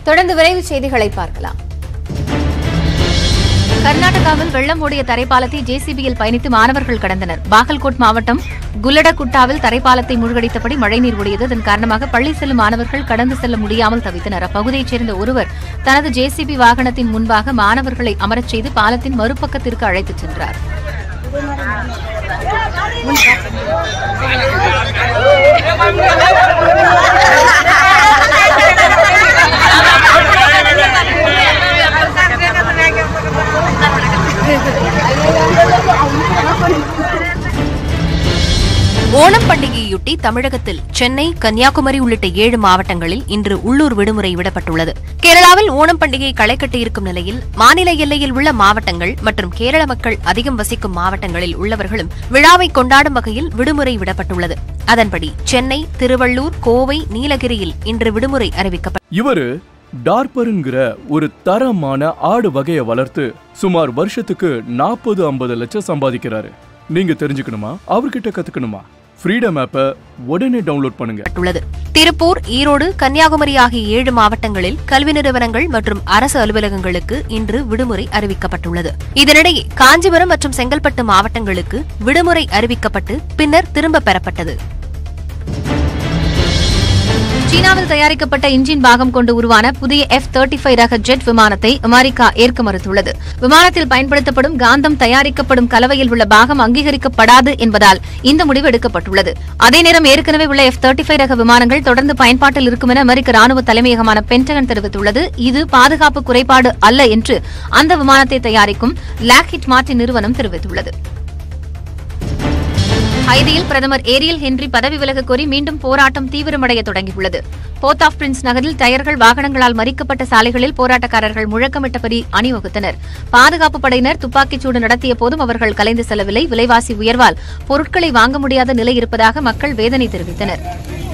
தொடர்ந்து விரைவு செய்திகளை பார்க்கலாம் கர்நாடகாவில் வெள்ளம் ஓடிய தரைப்பாலத்தை ஜேசிபியில் பயணித்து மாணவர்கள் கடந்தனர் பாகல்கோட் மாவட்டம் குல்லடகுட்டாவில் தரைப்பாலத்தை மூழ்கடித்தபடி மழைநீர் ஓடியது இதன் காரணமாக பள்ளி செல்லும் மாணவர்கள் கடந்து செல்ல முடியாமல் தவித்தனர் அப்பகுதியைச் சேர்ந்த ஒருவர் தனது ஜேசிபி வாகனத்தின் முன்பாக மாணவர்களை அமரச் செய்து பாலத்தின் மறுபக்கத்திற்கு அழைத்துச் சென்றார் ஓணம் பண்டிகையொட்டி தமிழகத்தில் சென்னை கன்னியாகுமரி உள்ளிட்ட ஏழு மாவட்டங்களில் இன்று உள்ளூர் விடுமுறை விடப்பட்டுள்ளது கேரளாவில் ஓணம் பண்டிகை களை கட்டியிருக்கும் நிலையில் மாநில எல்லையில் உள்ள மாவட்டங்கள் மற்றும் கேரள மக்கள் அதிகம் வசிக்கும் மாவட்டங்களில் உள்ளவர்களும் விழாவை கொண்டாடும் வகையில் விடுமுறை விடப்பட்டுள்ளது அதன்படி சென்னை திருவள்ளூர் கோவை நீலகிரியில் இன்று விடுமுறை அறிவிக்கப்பட்டது இவரு டார்பருங்கிற ஒரு தரமான ஆடு வகையை வளர்த்து சுமார் வருஷத்துக்கு நாற்பது ஐம்பது லட்சம் சம்பாதிக்கிறாரு நீங்க தெரிஞ்சுக்கணுமா அவர்கிட்ட கத்துக்கணுமா ஃப்ரீடம் ஆப்பை உடனே டவுன்லோட் பண்ணுங்க உள்ளது திருப்பூர் ஈரோடு கன்னியாகுமரி ஆகிய ஏழு மாவட்டங்களில் கல்வி நிறுவனங்கள் மற்றும் அரசு அலுவலகங்களுக்கு இன்று விடுமுறை அறிவிக்கப்பட்டுள்ளது இதனிடையே காஞ்சிபுரம் மற்றும் செங்கல்பட்டு மாவட்டங்களுக்கு விடுமுறை அறிவிக்கப்பட்டு பின்னர் திரும்பப் பெறப்பட்டது சீனாவில் தயாரிக்கப்பட்ட இன்ஜின் பாகம் கொண்டு உருவான புதிய எஃப் தேர்ட்டி ஃபைவ் ரக ஜெட் விமானத்தை அமெரிக்கா ஏற்க மறுத்துள்ளது விமானத்தில் பயன்படுத்தப்படும் காந்தம் தயாரிக்கப்படும் கலவையில் உள்ள பாகம் அங்கீகரிக்கப்படாது என்பதால் இந்த முடிவு எடுக்கப்பட்டுள்ளது அதே நேரம் ஏற்கனவே உள்ள எஃப் தேர்ட்டி ஃபைவ் ரக விமானங்கள் தொடர்ந்து பயன்பாட்டில் இருக்கும் என அமெரிக்க ராணுவ தலைமையகமான பென்டகன் தெரிவித்துள்ளது இது பாதுகாப்பு குறைபாடு அல்ல என்று அந்த விமானத்தை தயாரிக்கும் லாக்ஹிட் மார்டின் நிறுவனம் தெரிவித்துள்ளது ஹைதியில் பிரதமர் ஏரியல் ஹென்றி பதவி விலக கோரி மீண்டும் போராட்டம் தீவிரமடைய தொடங்கியுள்ளது போர்ட் ஆஃப் பிரின்ஸ் நகரில் டயர்கள் வாகனங்களால் மறிக்கப்பட்ட சாலைகளில் போராட்டக்காரர்கள் முழக்கமிட்டபடி அணிவகுத்தனர் பாதுகாப்பு படையினர் துப்பாக்கிச் சூடு நடத்திய போதும் அவர்கள் கலைந்து செல்லவில்லை விலைவாசி உயர்வால் பொருட்களை வாங்க முடியாத நிலை இருப்பதாக மக்கள் வேதனை தெரிவித்தனர்